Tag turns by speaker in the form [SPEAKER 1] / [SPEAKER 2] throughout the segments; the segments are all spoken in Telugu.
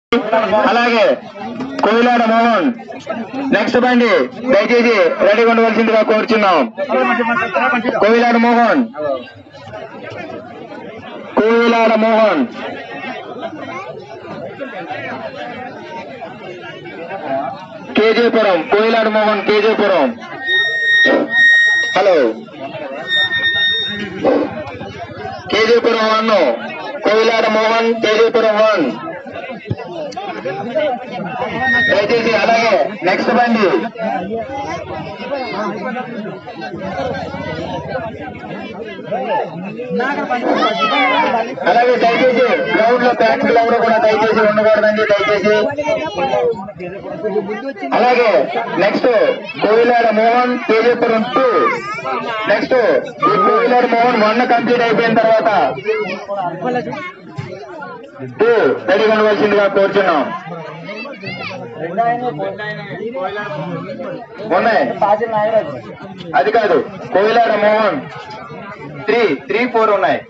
[SPEAKER 1] అలాగే కోయిలాడ మోహన్ నెక్స్ట్ బండి దయచేసి రెడీగా ఉండవలసిందిగా కోరుచున్నాం Koyilada Mohan Koyilada Mohan KG Puram Koyilada Mohan KG Puram hello KG Puram one Koyilada Mohan KG Puram one దయచేసి అలాగే నెక్స్ట్ బండి అలాగే దయచేసి గ్రౌండ్ లో ప్యాక్స్ లో కూడా దయచేసి ఉండకూడదండి దయచేసి అలాగే next Koyilada Mohan Tejapuram two next ఈ కోయిలాడ మోహన్ వన్ కంప్లీట్ అయిపోయిన తర్వాత టూ రెడీగా ఉండవలసిందిగా కోరుచున్నాం ఉన్నాయి అది కాదు Koyilada Mohan three three four ఉన్నాయి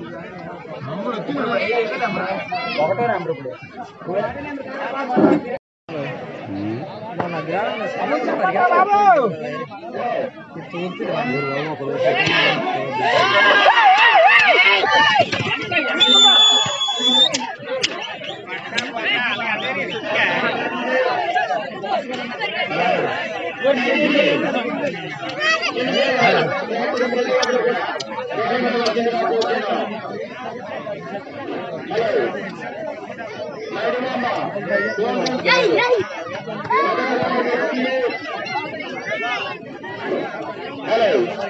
[SPEAKER 1] హలో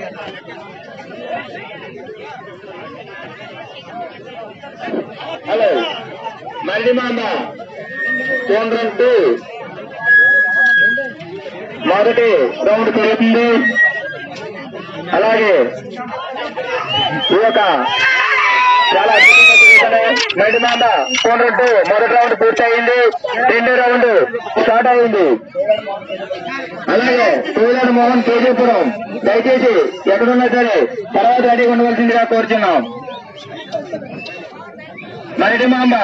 [SPEAKER 1] హలో మళ్ళీ మామ కేంద్రం టూ మొదటి రౌండ్ తిరుగుతుంది అలాగే ఈ యొక్క చాలా అద్భుతంగా తిరుగుతున్నాయి మళ్ళీ మామ కేంద్రం టూ మొదటి రౌండ్ పూర్తయింది రెండో రౌండ్ స్టార్ట్ అయింది అలాగే తూలాడు మోహన్ కేజీపురం దయచేసి ఎక్కడున్నా సరే తర్వాత రెడీగా ఉండవలసిందిగా కోరుచున్నాం మరిడి మాంబ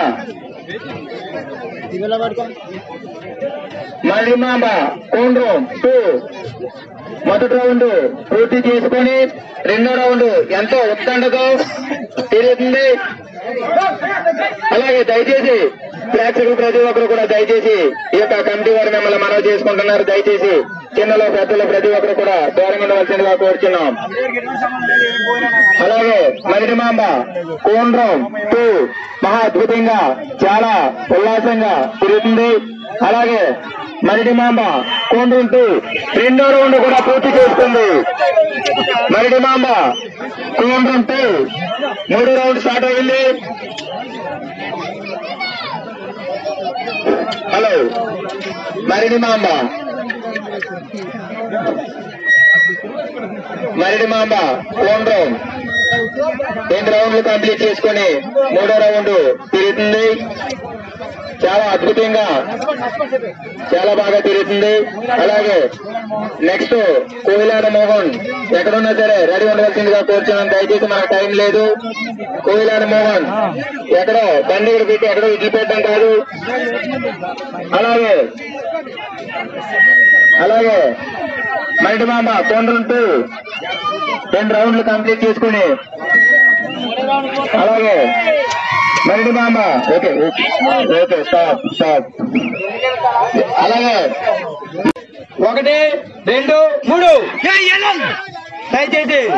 [SPEAKER 1] మరిడి మాంబ కోండ్రం టూ మొదటి రౌండ్ పూర్తి చేసుకొని రెండో రౌండ్ ఎంతో ఉత్కంఠతో తిరుగుతుంది అలాగే దయచేసి ప్రేక్షకులు ప్రతి ఒక్కరు కూడా దయచేసి ఈ యొక్క కమిటీ వారు మిమ్మల్ని మనవి చేసుకుంటున్నారు దయచేసి చిన్నలో పెద్దలు ప్రతి ఒక్కరు కూడా దూరంగా ఉండవలసిందిగా కోరుచున్నాం అలాగే మరిడి మాంబ కోండ్రం టూ మహా అద్భుతంగా చాలా ఉల్లాసంగా తిరుగుతుంది అలాగే మరిడి మాంబ కోండ్రం టూ రెండో రౌండ్ కూడా పూర్తి చేస్తుంది మరిడి మాంబ కోండ్రం టూ మూడో రౌండ్ స్టార్ట్ అయింది హలో మరిడి మాంబ మరిడి మాంబ కోండ్రం రెండు రౌండ్లు కంప్లీట్ చేసుకొని మూడో రౌండ్ తిరుగుతుంది చాలా అద్భుతంగా చాలా బాగా తిరుగుతుంది అలాగే నెక్స్ట్ కోయిలాడ మోహన్ ఎక్కడున్నా సరే రెడీ ఉండవలసిందిగా కోరుచున్నాను దయచేసి మనకు టైం లేదు కోయిలాడ మోహన్ ఎక్కడో బండి ఇక్కడ పెట్టి ఎక్కడో వదిలిపెట్టడం కాదు అలాగే అలాగే మల్టి మామ తొండ్రుంటూ రెండు రౌండ్లు కంప్లీట్ చేసుకుని అలాగే మల్టి మామ okay okay okay stop stop అలాగే ఒకటి రెండు మూడు దయచేసి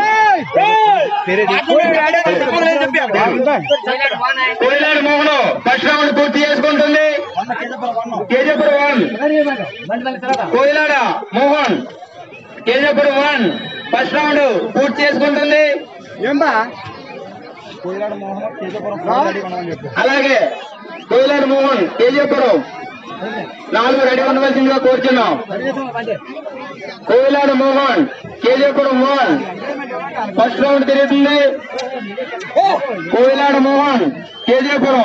[SPEAKER 1] కోయిలాడు మోహన్ ఫస్ట్ రౌండ్ పూర్తి చేసుకుంటుంది KG Puram one Koyilada Mohan KG Puram one first round పూర్తి చేసుకుంటుంది అలాగే కోయిలాడ మోహన్ కేజీపురం నాలుగు రెడీ ఉండవలసిందిగా కోరుచున్నాం Koyilada Mohan KG Puram one first round తిరుగుతుంది Koyilada Mohan KG Puram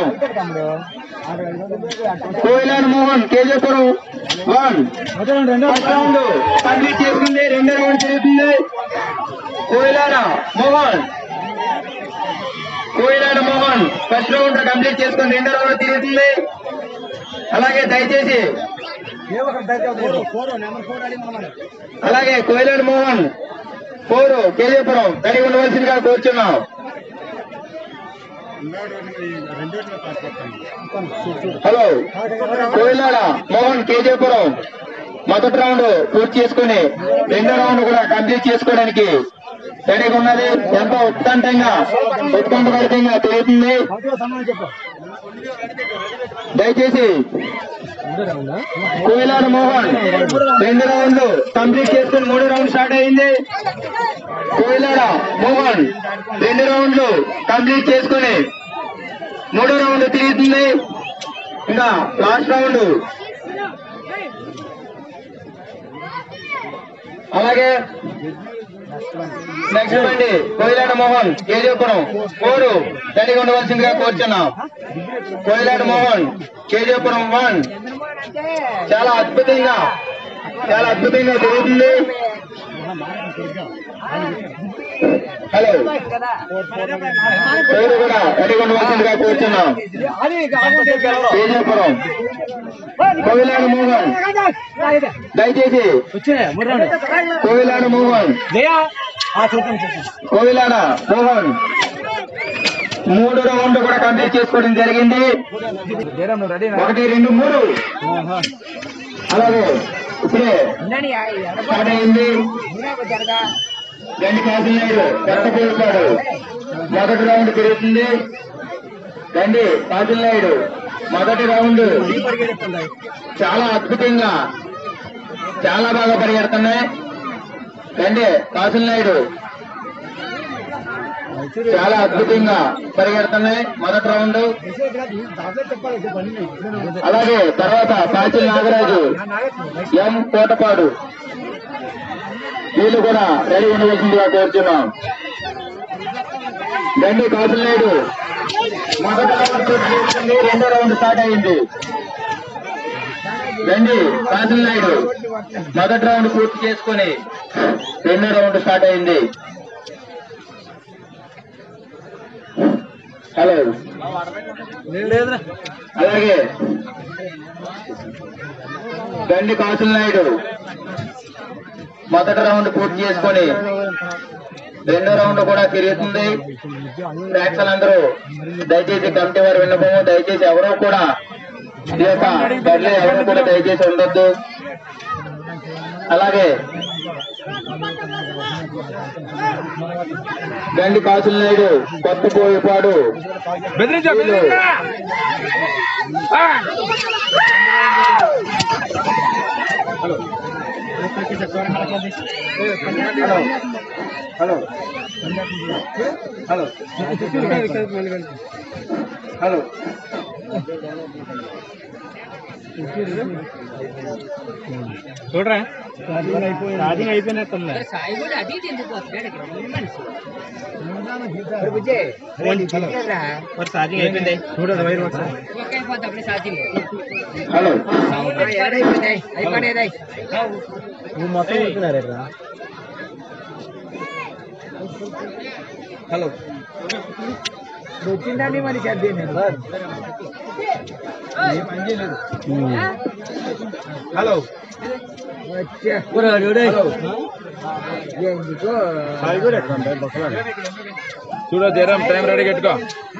[SPEAKER 1] Koyilada Mohan KG Puram one first round complete చేసుకుంది రెండో రౌండ్ తిరుగుతుంది Koyilada Mohan Koyilada Mohan first round complete చేసుకుని రెండో రౌండ్ తిరుగుతుంది అలాగే దయచేసి అలాగే కోయిలేడు మోహన్ కోరు కేజీపురం రెడీ ఉండవలసిందిగా కోరుచున్నాం హలో కోయిలాడ మోహన్ కేజీపురం మొదటి రౌండ్ పూర్తి చేసుకుని రెండో రౌండ్ కూడా కంప్లీట్ చేసుకోవడానికి రెడీగా ఉన్నది ఎంతో ఉత్కంఠంగా ఉత్కంఠభరితంగా తిరుగుతుంది దయచేసి కోయిలాడ మోహన్ రెండు రౌండ్లు కంప్లీట్ చేసుకుని మూడో రౌండ్ స్టార్ట్ అయింది కోయిలాడ మోహన్ రెండు రౌండ్లు కంప్లీట్ చేసుకుని మూడో రౌండ్ తిరుగుతుంది ఇంకా లాస్ట్ రౌండ్ అలాగే నెక్స్ట్ బండి కోయిలాడ మోహన్ కేజీపురం కోరు రెడీగా ఉండవలసిందిగా కోరుచున్నాం కోయిలాడ మోహన్ కేజీపురం వన్ చాలా అద్భుతంగా చాలా అద్భుతంగా జరుగుతుంది హలో పేరు కూడా రెడీగా ఉండవలసిందిగా కూర్చున్నాం కేజీపురం కోవిలాడ మోహన్ దయచేసి కోవిలాడ మోహన్ కోవిలాడ మోహన్ మూడు రౌండ్ కూడా కంప్లీట్ చేసుకోవడం జరిగింది ఒకటి రెండు మూడు అలాగే ఇప్పుడే స్టార్ట్ అయింది గండి కాసినాయుడు పెద్ద పోతాడు మొదటి రౌండ్ తిరుగుతుంది గండి కాసినాయుడు మొదటి రౌండ్ చాలా అద్భుతంగా చాలా బాగా పరిగెడుతున్నాయి గండి కాసినాయుడు చాలా అద్భుతంగా పరిగెడుతున్నాయి మొదటి రౌండ్ అలాగే తర్వాత పాచిల్ నాగరాజు ఎం కోటపాడు వీళ్ళు కూడా రెడీ ఉండవలసిందిగా కోరుచున్నాం గండి కాసులనాయుడు మొదటి రౌండ్ పూర్తి చేసుకుంది రెండో రౌండ్ స్టార్ట్ అయింది గండి కాసులనాయుడు మొదటి రౌండ్ పూర్తి చేసుకొని రెండో రౌండ్ స్టార్ట్ అయింది హలో అలాగే గండి కాసుల నాయుడు మొదటి రౌండ్ పూర్తి చేసుకొని రెండో రౌండ్ కూడా తిరుగుతుంది ప్రేక్షకులందరూ దయచేసి కమిటీ వారు విన్నపము దయచేసి ఎవరూ కూడా ఈ యొక్క బదిలీ ఎవరు కూడా దయచేసి ఉండొద్దు అలాగే గండి కాసుల నాయుడు కొత్త పోయిపాడు వీళ్ళు హలో హలో హలో హలో
[SPEAKER 2] చూడరా ఛార్జింగ్ అయిపోయినట్టుంది
[SPEAKER 3] సాయి కూడా అది ఇది ఎందుకు వస్తున్నాడు ఇక్కడ ఉన్న మనిషి
[SPEAKER 2] మరి ఛార్జింగ్ అయిపోయింది చూడదు వైర్ ఒకసారి
[SPEAKER 3] ఒక్క అయిపోద్ది అప్పుడే ఛార్జింగ్
[SPEAKER 1] హలో
[SPEAKER 3] ఏడైపోయింది అయిపోయినాయి
[SPEAKER 2] నువ్వు మొత్తం చెప్తున్నారా
[SPEAKER 1] హలో
[SPEAKER 3] వచ్చిందండి మరి ఛార్జింగ్
[SPEAKER 1] హలో
[SPEAKER 3] వచ్చా ఎందుకో
[SPEAKER 2] చూడ జరం టైం రెడీ పెట్టుకో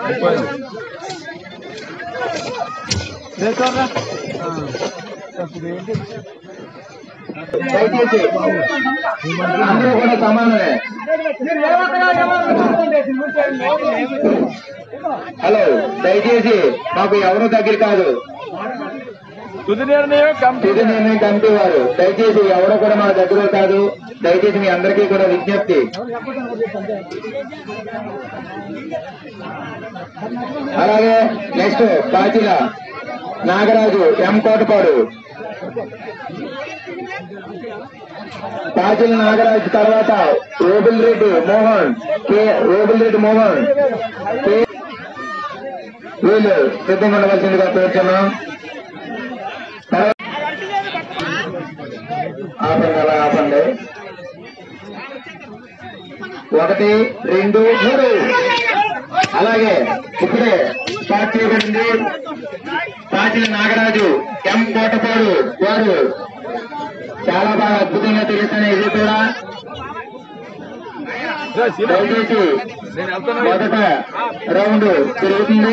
[SPEAKER 1] దయచేసి అందరూ కూడా సమానమే హలో దయచేసి మాకు ఎవరు దగ్గర కాదు
[SPEAKER 2] తుది నిర్ణయం కంప్లీట్
[SPEAKER 1] ఇది నిర్ణయం కమిటీ వారు దయచేసి ఎవరు కూడా మా దగ్గర కాదు దయచేసి మీ అందరికీ కూడా విజ్ఞప్తి అలాగే నెక్స్ట్ కాచిల నాగరాజు ఎం కోటపాడు కాచిల నాగరాజు తర్వాత రోబుల్ రెడ్డి మోహన్ కే రోబుల్ రెడ్డి మోహన్ కే వీళ్ళు సిద్ధంగా ఉండవలసిందిగా కోరుతున్నాం ఆపండి అలా ఆపండి ఒకటి రెండు మూడు అలాగే ఇప్పుడే స్టార్ట్ చేయబడింది పాచిల నాగరాజు ఎం కోటపాడు వారు చాలా బాగా అద్భుతంగా తెలుస్తున్నాయి ఇది కూడా దయచేసి మొదట రౌండ్ తిరుగుతుంది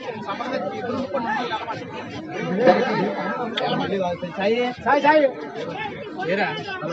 [SPEAKER 2] ఏరా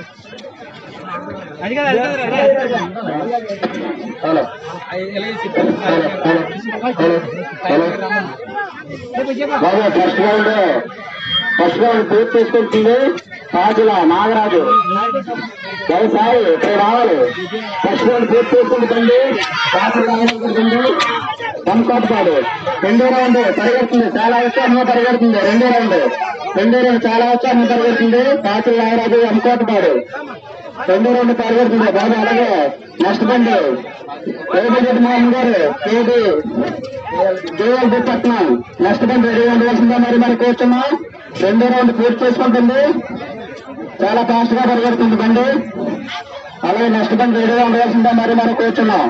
[SPEAKER 2] అది కదా అది కదా
[SPEAKER 1] hello hello hello hello hello బాబు ఫస్ట్ రౌండ్ ఫస్ట్ రౌండ్ పూర్తి చేసుకుంటుంది పాచుల నాగరాజు వ్యవసాయి ఇక్కడ రావాలి ఫస్ట్ రౌండ్ పూర్తి చేసుకుంటుంది పాచుల నాగరాజు కనుకోటపాడు రెండో రౌండ్ పరిగెడుతుంది చాలా ఉత్సాహంగా పరిగెడుతుంది రెండో రౌండ్ రెండో రౌండ్ చాలా ఉత్సాహంగా పరిగెడుతుంది పాచుల నాగరాజు ఎంకోటపాడు రెండో రౌండ్ పరిగెడుతుంది బాబు అలాగే నెక్స్ట్ బండి రేపటి మోహన్ గారు కేటి జేఎల్బి పట్నం నెక్స్ట్ బండి రెడీ ఉండవలసిందా మరి మరి కూర్చున్నాం రెండో రౌండ్ పూర్తి చేసుకుంటుంది చాలా ఫాస్ట్ గా పరిగెడుతుంది బండి అలాగే నెక్స్ట్ బండి రెడీగా ఉండవలసిందా మరి మరి కూర్చున్నాం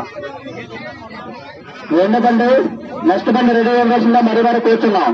[SPEAKER 1] రెండో బండి నెక్స్ట్ బండి రెడీగా ఉండవలసిందా మరి మరి కూర్చున్నాం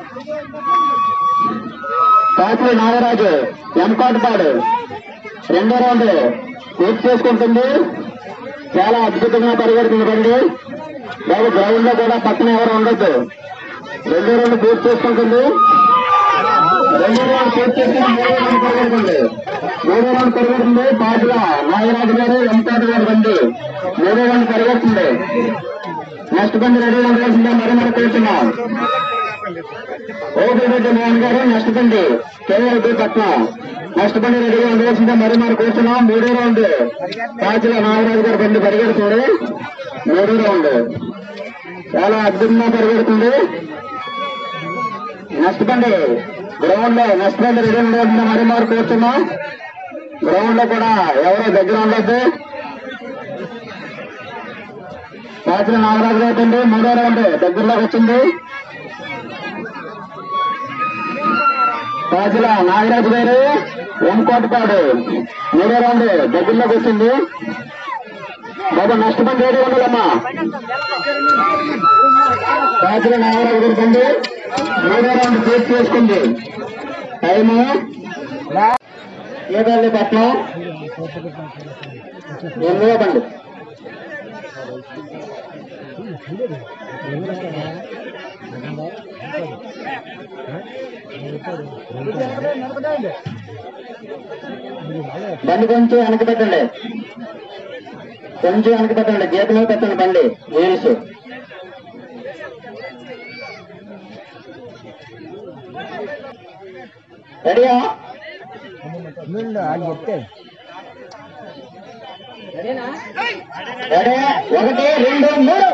[SPEAKER 1] కాపులు నాగరాజు ఎంకోటపాడు రెండో రౌండ్ పూర్తి చేసుకుంటుంది చాలా అద్భుతంగా పరిగెడుతుంది బండి బాబు గ్రౌండ్ లో కూడా పక్కన ఎవరు ఉండొద్దు రెండో రౌండ్ పూర్తి చేసుకుంటుంది రెండో రౌండ్ పూర్తి చేసుకుని మూడో రౌండ్ పరిగెడుతుంది మూడో రౌండ్ పరిగెడుతుంది పాటుగా నాగరాజు గారు వెంకట గారు బండి మూడో రౌండ్ పరిగెడుతుంది నెక్స్ట్ బండి రెడీ ఉండవలసిందే మరి మరి కూర్చున్నాం ఓపిరెడ్డి మోహన్ గారు నెక్స్ట్ బండి కేవల్పి పట్నం నెక్స్ట్ బండి రెడీగా ఉండవలసిందే మరి మరి కూర్చున్నాం మూడో రౌండ్ కాచుల నాగరాజు గారు బండి పరిగెడుతుంది మూడో రౌండ్ చాలా అద్భుతంగా పరిగెడుతుంది నెక్స్ట్ బండి గ్రౌండ్ లో నెక్స్ట్ బండి రెడీ ఉండవలసిందే మరి మరి కూర్చున్నాం గ్రౌండ్ లో కూడా ఎవరో దగ్గర ఉండొద్దు కాచుల నాగరాజు గారు బండి మూడో రౌండ్ దగ్గరలోకి వచ్చింది రాజుల నాగరాజు గారు వెంకోటపాడు మూడో రౌండ్ దగ్గరలోకి వచ్చింది బాబు నష్టపడి ఏడు వందలమ్మా రాజుల నాగరాజు గారి బండి మూడో రౌండ్ పూర్తి చేసుకుంది టైము ఏదల్లి పట్నం ఎనిమిదో బండి బండి కొంచెం వెనక పెట్టండి కొంచెం వెనక పెట్టండి గీతలో పెట్టండి బండి వీల్స్ రెడీయా
[SPEAKER 3] ముందు అని చెప్తే
[SPEAKER 1] రెడీ ఒకటి రెండు మూడు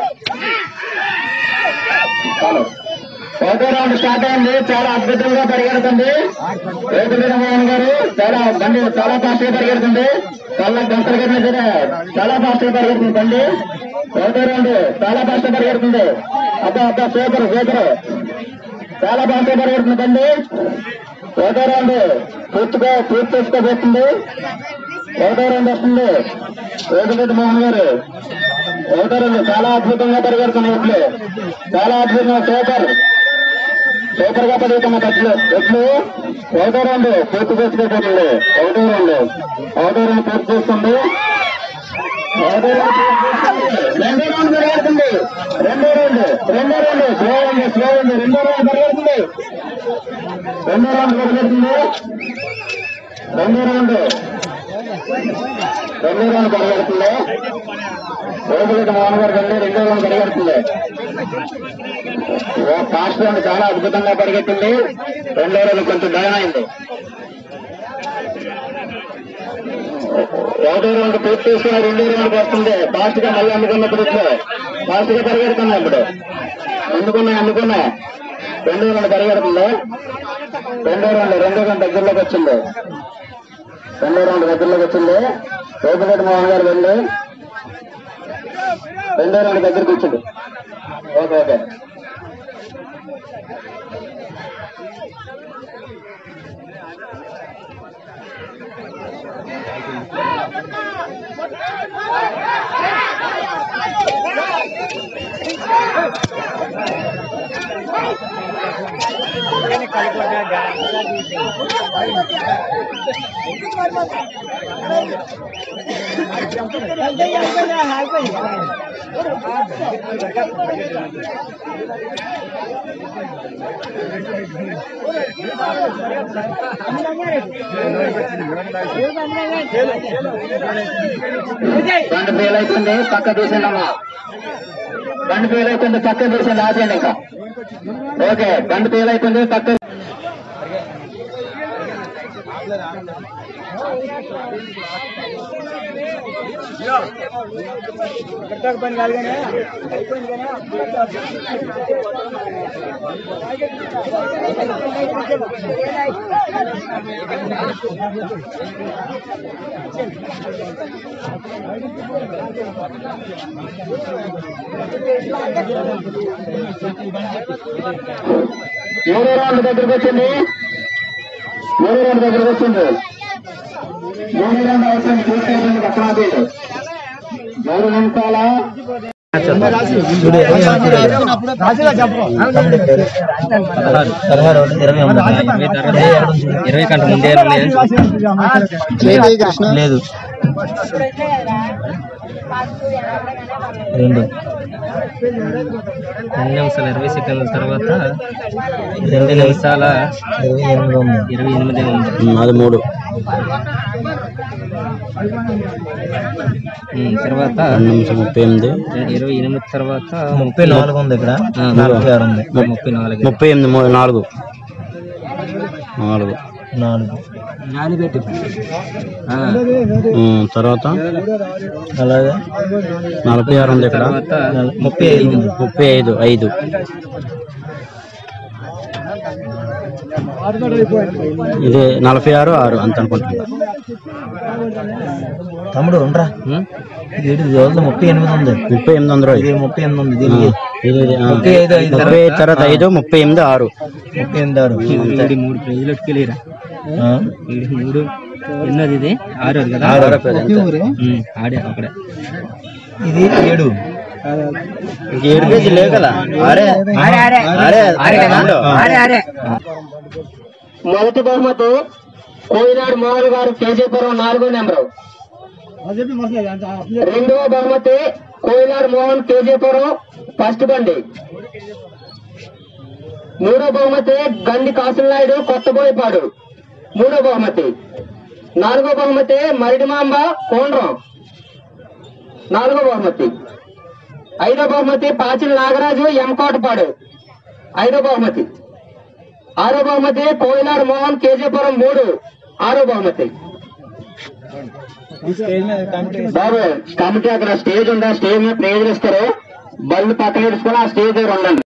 [SPEAKER 1] చాలు ఒకటో రౌండ్ స్టార్ట్ అయింది చాలా అద్భుతంగా పరిగెడుతుంది రేపు మోహన్ గారు చాలా బండి చాలా ఫాస్ట్ గా పరిగెడుతుంది చాలా గంటల గంటల దగ్గర చాలా ఫాస్ట్ గా పరిగెడుతుంది బండి ఒకటో రౌండ్ చాలా ఫాస్ట్ గా పరిగెడుతుంది అబ్బా అబ్బా సూపర్ సూపర్ చాలా ఫాస్ట్ గా పరిగెడుతుంది బండి ఒకటో రౌండ్ పూర్తిగా పూర్తి చేసుకోబోతుంది ఒకటో రౌండ్ వస్తుంది రేపు మోహన్ గారు ఒకటో రౌండ్ చాలా అద్భుతంగా పరిగెడుతున్నాయి ఎట్లు చాలా అద్భుతంగా సూపర్ సూపర్ గా పడుతున్న బస్సులు ఎట్లు ఒకటో రౌండ్ పూర్తి చేసుకోబోతుంది ఒకటో రౌండ్ ఒకటో రౌండ్ పూర్తి చేస్తుంది ఒకటో రౌండ్ రెండో రౌండ్ పరిగెడుతుంది రెండో రౌండ్ రెండో రౌండ్ స్లో ఉంది స్లో ఉంది రెండో రౌండ్ పరిగెడుతుంది రెండో రౌండ్ పరిగెడుతుంది రెండో రౌండ్ రెండో రౌండ్ పరిగెడుతుంది రోగులకి మోహన్ గారు కంటే రెండో రౌండ్ పరిగెడుతుంది ఫాస్ట్ రౌండ్ చాలా అద్భుతంగా పరిగెత్తింది రెండో రౌండ్ కొంచెం డౌన్ అయింది ఒకటో రౌండ్ పూర్తి చేసుకుని రెండో రౌండ్ వస్తుంది ఫాస్ట్ గా మళ్ళీ అందుకున్నప్పుడు ఇప్పుడు ఫాస్ట్ గా పరిగెడుతున్నాయి ఇప్పుడు అందుకున్నాయి అందుకున్నాయి రెండో రౌండ్ పరిగెడుతుంది రెండో రౌండ్ రెండో రౌండ్ దగ్గరలోకి వచ్చింది రెండో రౌండ్ దగ్గరలోకి వచ్చింది రేపటి మోహన్ గారు వెళ్ళి రెండో రౌండ్ దగ్గరికి వచ్చింది ఓకే ఓకే బండి ఫెయిల్ అవుతుంది పక్క తీసిండి అమ్మా బండి ఫెయిల్ అవుతుంది పక్క తీసిండి ఆపండి ఇంకా ఓకే బండి ఫెయిల్ అవుతుంది పక్క మూడో రౌండ్ దగ్గరకు వచ్చింది మూడో రౌండ్ దగ్గరకు వచ్చింది మూడో రౌండ్ అవసరం పూర్తయిపోయింది పక్కన మూడు నిమిషాల
[SPEAKER 2] పదహారు ఇరవై ఇరవై కంటే ముందే లేదు రెండు రెండు నిమిషాలు ఇరవై సెకండ్ల తర్వాత రెండు నిమిషాల ఇరవై ఎనిమిది ఉంది
[SPEAKER 3] అది మూడు
[SPEAKER 2] ఉమ్, తర్వాత
[SPEAKER 3] రెండు నిమిషం ముప్పై ఎనిమిది
[SPEAKER 2] ఇరవై ఎనిమిది తర్వాత ముప్పై నాలుగు ఉంది ఇక్కడ
[SPEAKER 3] నలభై ఆరు ఉంది.
[SPEAKER 2] ముప్పై నాలుగు
[SPEAKER 3] ముప్పై ఎనిమిది మూ- నాలుగు నాలుగు
[SPEAKER 2] నాలుగు ఆ,
[SPEAKER 3] ఉమ్, తర్వాత
[SPEAKER 2] అలాగే
[SPEAKER 3] నలభై ఆరు ఉంది ఇక్కడ
[SPEAKER 2] తర్వాత ముప్పై ఐదు
[SPEAKER 3] ముప్పై ఐదు ఐదు ఇది నలభై ఆరు ఆరు అంత అనుకుంటున్నా
[SPEAKER 2] తమ్ముడు ఉండరా ఇది ముప్పై ఎనిమిది ఉంది
[SPEAKER 3] ముప్పై ఎనిమిది వందలు
[SPEAKER 2] ఇది ముప్పై ఎనిమిది ఉంది
[SPEAKER 3] ఆ,
[SPEAKER 2] దీనికి
[SPEAKER 3] ఇది ఇది, ఆ.
[SPEAKER 2] ముప్పై ఐదు ఐదు
[SPEAKER 3] ముప్పై ఐదు తర్వాత ఐదు ముప్పై ఎనిమిది ఆరు
[SPEAKER 2] ముప్పై ఎనిమిది ఆరు ఇది మూడు ప్రైజులు ఎట్టుకెళ్ళిరా ఇది మూడు ఎన్నది ఇది ఆరు అది కదా
[SPEAKER 3] ఆరు ప్రైజ్ అంతే.
[SPEAKER 2] ఉమ్, ఆడే అక్కడే ఇది ఏడు
[SPEAKER 3] ఏడు పేజీ లేవు కదా ఆరే ఆరే రెండు.
[SPEAKER 1] మొదటి బహుమతి కోయినాడు మోహన్ గారు కేజీపురం నాలుగో నెంబరు రెండవ బహుమతి కోయినాడు మోహన్ కేజీపురం ఫస్ట్ బండి మూడో బహుమతి గండి కాసులనాయుడు కొత్తబోయిపాడు మూడో బహుమతి నాలుగో బహుమతి మరిడిమాంబ కోండ్రం నాలుగో బహుమతి ఐదో బహుమతి పాచిల నాగరాజు ఎంకోటపాడు ఐదో బహుమతి ఆరో బహుమతి కోయినాడు మోహన్ కేజీపురం మూడు ఆరో బహుమతి బాబు కమిటీ అక్కడ స్టేజ్ ఉందా స్టేజ్ మీద ప్రేజలు ఇస్తారు బళ్ళు పక్కన ఇసుకొని ఆ స్టేజ్ దగ్గర ఉండండి